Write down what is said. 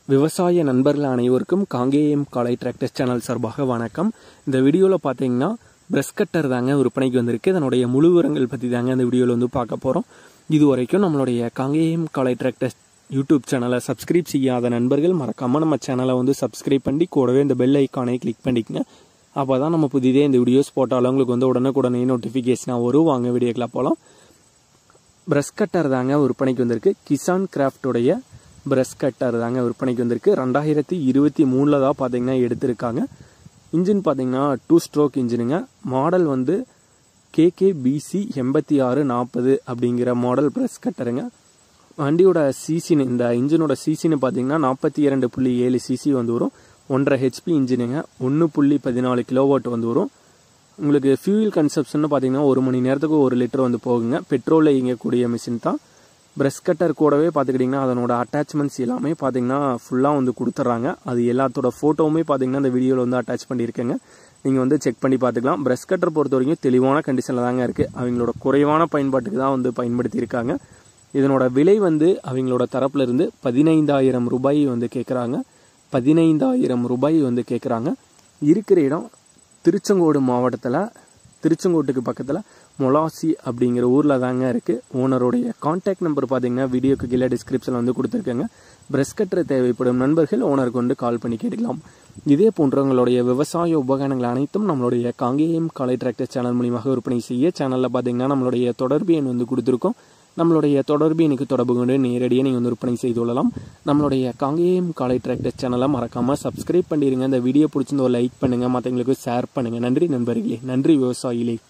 விவசாய நண்பர்கள் அனைவருக்கும் காங்கேயம் காலை டிராக்டர்ஸ் சேனல் சார்பாக வணக்கம் இந்த வீடியோவில் பார்த்தீங்கன்னா பிரஷ் கட்டர் தாங்க விற்பனைக்கு வந்திருக்கு இதனுடைய முழு விவரங்கள் பற்றி தாங்க இந்த வீடியோவில் வந்து பார்க்க போகிறோம் இது வரைக்கும் நம்மளுடைய காங்கேயம் காலை டிராக்டர்ஸ் யூடியூப் சேனலை சப்ஸ்கிரைப் செய்யாத நண்பர்கள் மறக்காமல் நம்ம சேனலை வந்து சப்ஸ்கிரைப் பண்ணி கூடவே இந்த பெல் ஐக்கானை கிளிக் பண்ணிக்கங்க அப்போ தான் நம்ம புதிதே இந்த வீடியோஸ் போட்டாலும் உங்களுக்கு வந்து உடனுக்குடனே நோட்டிஃபிகேஷனாக வரும் வாங்க வீடியோக்கெலாம் போகலாம் பிரஷ் கட்டர் தாங்க விற்பனைக்கு வந்திருக்கு கிசான் கிராஃப்டோடைய பிரஷ் கட்டர் தாங்க விற்பனைக்கு வந்திருக்கு ரெண்டாயிரத்தி இருபத்தி மூணில் தான் பார்த்தீங்கன்னா எடுத்திருக்காங்க இன்ஜின் பார்த்தீங்கன்னா டூ ஸ்ட்ரோக் இன்ஜினுங்க மாடல் வந்து கேகேபிசி எண்பத்தி ஆறு நாற்பது அப்படிங்கிற மாடல் பிரஷ் கட்டருங்க வண்டியோட சிசின்னு இந்த இன்ஜினோட சிசின்னு பார்த்தீங்கன்னா நாற்பத்தி இரண்டு புள்ளி ஏழு சிசி வந்து வரும் ஒன்றரை ஹெச்பி இன்ஜினுங்க ஒன்று புள்ளி பதினாலு கிலோவாட் வந்து வரும் உங்களுக்கு ஃபியூல் கன்சப்ஷன் பார்த்தீங்கன்னா ஒரு மணி நேரத்துக்கு ஒரு லிட்டர் வந்து போகுங்க பெட்ரோலில் இயங்கக்கூடிய மிஷின் தான் ப்ரெஷ் கட்டர் கூடவே பார்த்துக்கிட்டிங்கன்னா அதனோட அட்டாச்மெண்ட்ஸ் எல்லாமே பார்த்தீங்கன்னா ஃபுல்லாக வந்து கொடுத்துட்றாங்க அது எல்லாத்தோட ஃபோட்டோவுமே பார்த்தீங்கன்னா இந்த வீடியோவில் வந்து அட்டாச் பண்ணியிருக்கேங்க நீங்கள் வந்து செக் பண்ணி பார்த்துக்கலாம் ப்ரெஷ் கட்டர் பொறுத்த வரைக்கும் தெளிவான கண்டிஷனில் தாங்க இருக்குது அவங்களோட குறைவான பயன்பாட்டுக்கு தான் வந்து பயன்படுத்தியிருக்காங்க இதனோட விலை வந்து அவங்களோட தரப்புல இருந்து பதினைந்தாயிரம் ரூபாய் வந்து கேட்குறாங்க பதினைந்தாயிரம் ரூபாய் வந்து கேட்குறாங்க இருக்கிற இடம் திருச்செங்கோடு மாவட்டத்தில் திருச்செங்கோட்டுக்கு பக்கத்தில் மொலாசி அப்படிங்கிற ஊரில் தாங்க இருக்குது ஓனருடைய கான்டாக்ட் நம்பர் பார்த்தீங்கன்னா வீடியோக்கு கீழே டிஸ்கிரிப்ஷனில் வந்து கொடுத்துருக்கேங்க பிரஷ் கட்டர் தேவைப்படும் நண்பர்கள் ஓனருக்கு வந்து கால் பண்ணி கேட்டுக்கலாம் இதே போன்றவங்களுடைய விவசாய உபகரணங்கள் அனைத்தும் நம்மளுடைய காங்கேயம் காலை டிராக்டர் சேனல் மூலியமாக விற்பனை செய்ய சேனலில் பார்த்தீங்கன்னா நம்மளுடைய தொடர்பு எண் வந்து கொடுத்துருக்கோம் நம்மளுடைய தொடர்பு எனக்கு தொடர்பு கொண்டு நேரடியாக நீங்கள் வந்து விற்பனை செய்து கொள்ளலாம் நம்மளுடைய காங்கேயம் காலை டிராக்டர் சேனலை மறக்காமல் சப்ஸ்கிரைப் பண்ணிடுங்க இந்த வீடியோ பிடிச்சிருந்த ஒரு லைக் பண்ணுங்கள் மற்றவங்களுக்கு ஷேர் பண்ணுங்கள் நன்றி நண்பர்களே நன்றி விவசாயிகளே